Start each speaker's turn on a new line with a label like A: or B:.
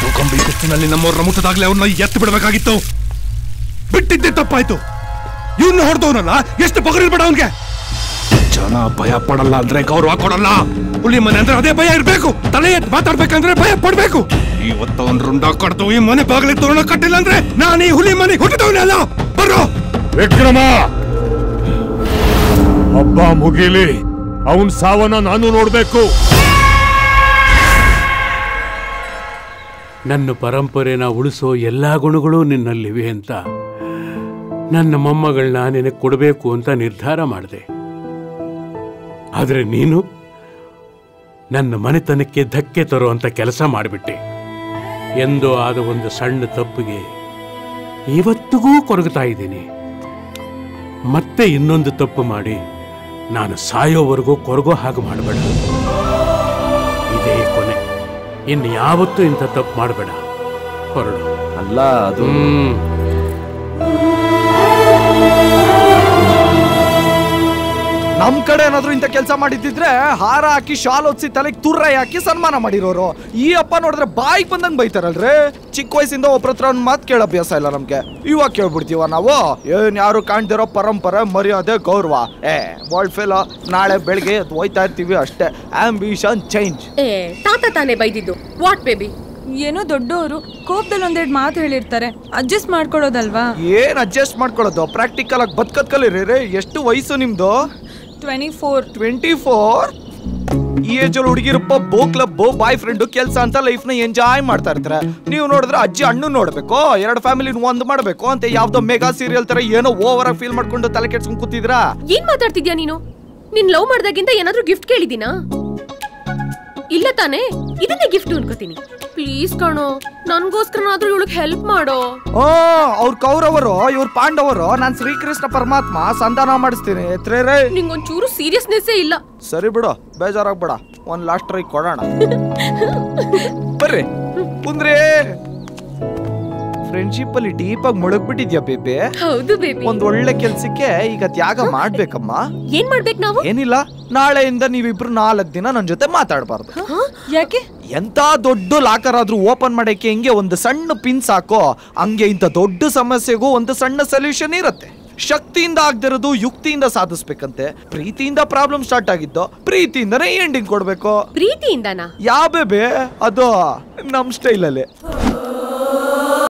A: ಕಂಬಿನಲ್ಲಿ ನಮ್ಮವ್ರನ್ನ ಮುಟ್ಟದಾಗ್ಲೇ ಅವ್ರನ್ನ ಎತ್ತು ಬಿಡಬೇಕಾಗಿತ್ತು ಬಿಟ್ಟಿದ್ದೆ ತಪ್ಪಾಯ್ತು ಇವನ್ನ ಹೊಡೆದವನಲ್ಲ ಎಷ್ಟು ಪಗರಿಲ್ಬೇಡ ಅವನ್ಗೆ ಜನ ಭಯ ಪಡಲ್ಲ ಅಂದ್ರೆ ಗೌರವ ಕೊಡಲ್ಲ ಹುಲಿ ಮನೆ ಅಂದ್ರೆ ಅದೇ ಭಯ ಇರ್ಬೇಕು ತಲೆ ಎತ್ತು ಮಾತಾಡ್ಬೇಕಂದ್ರೆ ಭಯ ಪಡ್ಬೇಕು ಇವತ್ತು ಅವ್ನ್ ರುಂಡ ಕಡ್ದು ಈ ಮನೆ ಬಾಗಿಲಿಗೆ ತೋರಣ ಕಟ್ಟಿಲ್ಲ ಅಂದ್ರೆ ನಾನು ಈ ಹುಲಿ ಮನೆ ಹುಟ್ಟಿದವನೇ ಅಲ್ಲ ಬರ್ರೋ
B: ವಿಕ್ರಮ ಹಬ್ಬ ಮುಗೀಲಿ ಅವನ್ ಸಾವನ್ನ ನಾನು ನೋಡ್ಬೇಕು
C: ನನ್ನ ಪರಂಪರೆನ ಉಳಿಸೋ ಎಲ್ಲ ಗುಣಗಳು ನಿನ್ನಲ್ಲಿವೆ ಅಂತ ನನ್ನ ಮೊಮ್ಮಗಳನ್ನ ನಿನಗೆ ಕೊಡಬೇಕು ಅಂತ ನಿರ್ಧಾರ ಮಾಡಿದೆ ಆದರೆ ನೀನು ನನ್ನ ಮನೆತನಕ್ಕೆ ಧಕ್ಕೆ ತರುವಂತ ಕೆಲಸ ಮಾಡಿಬಿಟ್ಟೆ ಎಂದೋ ಆದ ಒಂದು ಸಣ್ಣ ತಪ್ಪಿಗೆ ಇವತ್ತಿಗೂ ಕೊರಗುತ್ತಾ ಇದ್ದೀನಿ ಮತ್ತೆ ಇನ್ನೊಂದು ತಪ್ಪು ಮಾಡಿ ನಾನು ಸಾಯೋವರೆಗೂ ಕೊರಗೋ ಹಾಗೆ ಮಾಡಬೇಡ ಇದೇ ಕೊನೆ ಇನ್ನು ಯಾವತ್ತೂ ಇಂಥ ತಪ್ಪು ಮಾಡಬೇಡ ಹೊರಡು
D: ಅಲ್ಲ ಅದು
C: ಹ್ಮ್
D: ನಮ್ ಕಡೆ ಏನಾದ್ರು ಇಂಥ ಕೆಲಸ ಮಾಡಿದ್ದಿದ್ರೆ ಹಾರ ಹಾಕಿ ಶಾಲ್ ಹೊತ್ಸಿ ತಲೆಗೆ ತುರ್ರ ಹಾಕಿ ಸನ್ಮಾನ ಮಾಡಿರೋರು ಈ ಅಪ್ಪ ನೋಡಿದ್ರೆ ಬಾಯಿಗೆ ಬಂದಂಗ್ ಬೈತಾರಲ್ರಿ ಚಿಕ್ಕ ವಯಸ್ಸಿಂದ ಒಬ್ರ ಹತ್ರ ಒಂದ್ ಮಾತು ಕೇಳ ಅಭ್ಯಾಸ ಇಲ್ಲ ನಮ್ಗೆ ಇವಾಗ ಕೇಳ್ಬಿಡ್ತೀವ ನಾವು ಏನ್ ಯಾರು ಕಾಣ್ದಿರೋ ಪರಂಪರೆ ಮರ್ಯಾದೆ ಗೌರವ ಏ ವರ್ಲ್ಡ್ ಫೇಲ್ ನಾಳೆ ಬೆಳಿಗ್ಗೆ ಎದ್ದು ಹೋಯ್ತಾ ಇರ್ತೀವಿ ಅಷ್ಟೇ ಆಂಬಿಷನ್ ಚೇಂಜ್
E: ಏ ತಾತ ತಾನೇ ಬೈದಿದ್ದು ವಾಟ್ ಬೇಬಿ
F: ಏನೋ ದೊಡ್ಡವರು ಕೋಪದಲ್ಲಿ ಒಂದೆರಡು ಮಾತು ಹೇಳಿರ್ತಾರೆ ಅಡ್ಜಸ್ಟ್ ಮಾಡ್ಕೊಳ್ಳೋದಲ್ವಾ
D: ಏನ್ ಅಡ್ಜಸ್ಟ್ ಮಾಡ್ಕೊಳ್ಳೋದು ಪ್ರಾಕ್ಟಿಕಲ್ ಆಗಿ ಬದುಕದ್ ಕಲೀರಿ ಎಷ್ಟು ವಯಸ್ಸು ನಿಮ್ದು
F: ಟ್ವೆಂಟಿ ಫೋರ್
D: ಟ್ವೆಂಟಿ ಫೋರ್ ಈ ಏಜ್ ಅಲ್ಲಿ ಹುಡುಗಿರಪ್ಪ ಬೋ ಕ್ಲಬ್ ಬಾಯ್ ಫ್ರೆಂಡ್ ಕೆಲಸ ಅಂತ ಲೈಫ್ ನ ಎಂಜಾಯ್ ಮಾಡ್ತಾ ಇರ್ತಾರೆ ನೀವು ನೋಡಿದ್ರೆ ಅಜ್ಜಿ ಅಣ್ಣು ನೋಡ್ಬೇಕು ಎರಡು ಫ್ಯಾಮಿಲಿ ಒಂದ್ ಮಾಡ್ಬೇಕು ಅಂತ ಯಾವ್ದೋ ಮೆಗಾ ಸೀರಿಯಲ್ ತರ ಏನೋ ಓವರ್ ಆಗಿ ಫೀಲ್ ಮಾಡ್ಕೊಂಡು ತಲೆ ಕೆಡ್ಸ್ಕೊಂಡ್ ಕೂತಿದ್ರಾ
E: ಏನ್ ಮಾತಾಡ್ತಿದ್ಯಾ ನೀನು ನಿನ್ ಲವ್ ಮಾಡ್ದಾಗಿಂತ ಏನಾದ್ರೂ ಗಿಫ್ಟ್ ಕೇಳಿದೀನಾ ಇಲ್ಲ ತಾನೇ ಇದನ್ನೇ ಗಿಫ್ಟ್ ಅನ್ಕೋತೀನಿ ಪ್ಲೀಸ್ ಕಣೋ ನನ್ಗೋಸ್ಕರನಾದ್ರೂ ಇವಳಿಗೆ ಹೆಲ್ಪ್ ಮಾಡೋ
D: ಆ ಅವ್ರ ಕೌರವರು ಇವ್ರ ಪಾಂಡವರು ನಾನ್ ಶ್ರೀಕೃಷ್ಣ ಪರಮಾತ್ಮ ಸಂಧಾನ ಮಾಡಿಸ್ತೀನಿ ಎತ್ರೇರೇ
E: ನಿಂಗೊಂಚೂರು ಸೀರಿಯಸ್ನೆಸ್ಸೇ ಇಲ್ಲ
D: ಸರಿ ಬಿಡು ಬೇಜಾರಾಗ್ಬೇಡ ಒಂದ್ ಲಾಸ್ಟ್ ಟ್ರೈ ಕೊಡೋಣ ಬರ್ರಿ ಕುಂದ್ರಿ ಫ್ರೆಂಡ್ಶಿಪ್ ಅಲ್ಲಿ ಡೀಪ್ ಆಗಿ ಮುಳುಗ್ಬಿಟ್ಟಿದ್ಯಾ ಬೇಬಿ
E: ಹೌದು ಬೇಬಿ
D: ಒಂದ್ ಒಳ್ಳೆ ಕೆಲ್ಸಕ್ಕೆ ಈಗ ತ್ಯಾಗ ಮಾಡ್ಬೇಕಮ್ಮ
E: ಏನ್ ಮಾಡ್ಬೇಕು ನಾವು
D: ಏನಿಲ್ಲ ನಾಳೆಯಿಂದ ನೀವಿಬ್ರು ನಾಲ್ಕು ದಿನ ನನ್ ಜೊತೆ ಮಾತಾಡಬಾರ್ದು
F: ಯಾಕೆ
D: ಎಂತ ದೊಡ್ಡ ಲಾಕರ್ ಆದ್ರೂ ಓಪನ್ ಮಾಡಕ್ಕೆ ಹೆಂಗೆ ಒಂದು ಸಣ್ಣ ಪಿನ್ ಸಾಕೋ ಹಂಗೆ ಇಂಥ ದೊಡ್ಡ ಸಮಸ್ಯೆಗೂ ಒಂದು ಸಣ್ಣ ಸೊಲ್ಯೂಷನ್ ಇರುತ್ತೆ ಶಕ್ತಿಯಿಂದ ಆಗ್ದಿರೋದು ಯುಕ್ತಿಯಿಂದ ಸಾಧಿಸ್ಬೇಕಂತೆ ಪ್ರೀತಿಯಿಂದ ಪ್ರಾಬ್ಲಮ್ ಸ್ಟಾರ್ಟ್ ಆಗಿದ್ದು ಪ್ರೀತಿಯಿಂದನೇ ಎಂಡಿಂಗ್ ಕೊಡ್ಬೇಕು
E: ಪ್ರೀತಿಯಿಂದನಾ
D: ಯಾವ ಬೇಬೆ ಅದು ನಮ್ ಸ್ಟೈಲಲ್ಲಿ